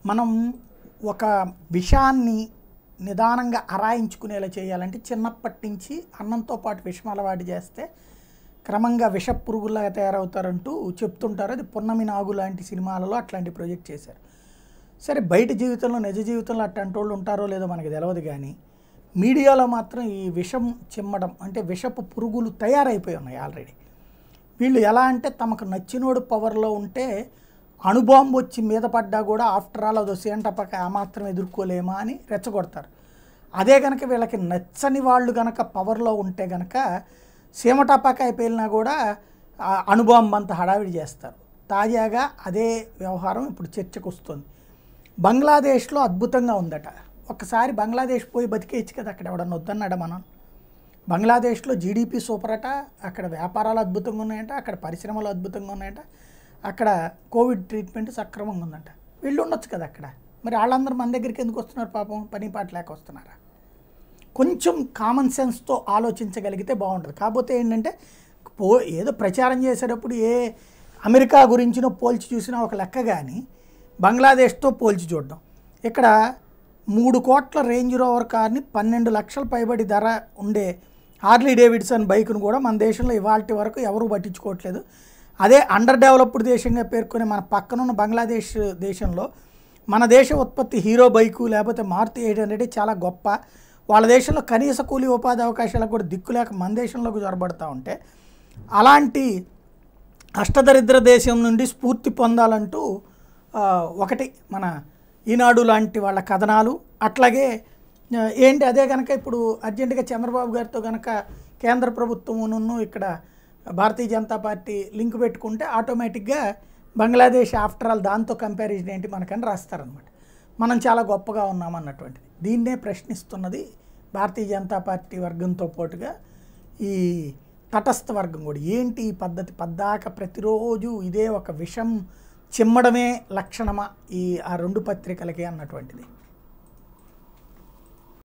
మనం ఒక విషాన్ని నిదానంగా అరాయించుకునేలా చేయాలంటే చిన్నప్పటి నుంచి అన్నంతో పాటు విషం అలవాటు చేస్తే క్రమంగా విష పురుగులాగా తయారవుతారంటూ చెప్తుంటారు అది పున్నమి నాగు లాంటి సినిమాలలో అట్లాంటి ప్రాజెక్ట్ చేశారు సరే బయట జీవితంలో నిజ జీవితంలో అట్లాంటి వాళ్ళు ఉంటారో లేదో మనకి తెలియదు కానీ మీడియాలో మాత్రం ఈ విషం చిమ్మడం అంటే విషపు పురుగులు తయారైపోయి ఉన్నాయి ఆల్రెడీ వీళ్ళు ఎలా అంటే తమకు నచ్చినోడు పవర్లో ఉంటే అణుబాంబు వచ్చి మీద పడ్డా కూడా ఆఫ్టర్ ఆల్ అదో సేంటపక ఆ మాత్రం ఎదుర్కోలేమా అని రెచ్చగొడతారు అదే కనుక వీళ్ళకి నచ్చని వాళ్ళు గనక పవర్లో ఉంటే గనక సీమటపాకాయ పేలినా కూడా ఆ అణుబాంబు అంత హడావిడి చేస్తారు తాజాగా అదే వ్యవహారం ఇప్పుడు చర్చకు వస్తుంది బంగ్లాదేశ్లో అద్భుతంగా ఉందట ఒక్కసారి బంగ్లాదేశ్ పోయి బతికేయచ్చు కదా అక్కడ ఎవడన్నా వద్దన్నాడా మనం బంగ్లాదేశ్లో జీడిపి సూపర్ అట అక్కడ వ్యాపారాలు అద్భుతంగా ఉన్నాయంట అక్కడ పరిశ్రమలు అద్భుతంగా ఉన్నాయంట అక్కడ కోవిడ్ ట్రీట్మెంట్ సక్రమంగా ఉందంట వీళ్ళు ఉండొచ్చు కదా అక్కడ మరి వాళ్ళందరూ మన దగ్గరికి ఎందుకు వస్తున్నారు పాపం పని పాట లేక వస్తున్నారా కొంచెం కామన్ సెన్స్తో ఆలోచించగలిగితే బాగుంటుంది కాకపోతే ఏంటంటే పో ఏదో ప్రచారం చేసేటప్పుడు ఏ అమెరికా గురించినో పోల్చి చూసినా ఒక లెక్క కానీ బంగ్లాదేశ్తో పోల్చి చూడడం ఇక్కడ మూడు కోట్ల రేంజ్ రోవర్ కార్ని పన్నెండు లక్షల పైబడి ధర ఉండే హార్లీ డేవిడ్సన్ బైక్ను కూడా మన దేశంలో ఇవాళ వరకు ఎవరూ పట్టించుకోవట్లేదు అదే అండర్ డెవలప్డ్ దేశంగా పేర్కొనే మన పక్కనున్న బంగ్లాదేశ్ దేశంలో మన దేశ ఉత్పత్తి హీరో బైకు లేకపోతే మారుతి ఎయిట్ హండ్రెడ్ చాలా గొప్ప వాళ్ళ దేశంలో కనీస కూలీ ఉపాధి అవకాశాలకు కూడా దిక్కు లేక మన దేశంలోకి జొరబడతా ఉంటే అలాంటి అష్టదరిద్ర దేశం నుండి స్ఫూర్తి పొందాలంటూ ఆ, ఒకటి మన ఈనాడు లాంటి వాళ్ళ కథనాలు అట్లాగే ఆ, ఏంటి అదే కనుక ఇప్పుడు అర్జెంటుగా చంద్రబాబు గారితో కనుక కేంద్ర ప్రభుత్వమును ఇక్కడ భారతీయ జనతా పార్టీ లింక్ పెట్టుకుంటే ఆటోమేటిక్గా బంగ్లాదేశ్ ఆఫ్టర్ ఆల్ దాంతో కంపారిజన్ ఏంటి మనకని రాస్తారనమాట మనం చాలా గొప్పగా ఉన్నామన్నటువంటిది దీన్నే ప్రశ్నిస్తున్నది భారతీయ జనతా పార్టీ వర్గంతో పాటుగా ఈ తటస్థ వర్గం కూడా ఏంటి ఈ పద్ధతి పద్దాక ప్రతిరోజు ఇదే ఒక విషం చిమ్మడమే లక్షణమా ఈ ఆ రెండు పత్రికలకి అన్నటువంటిది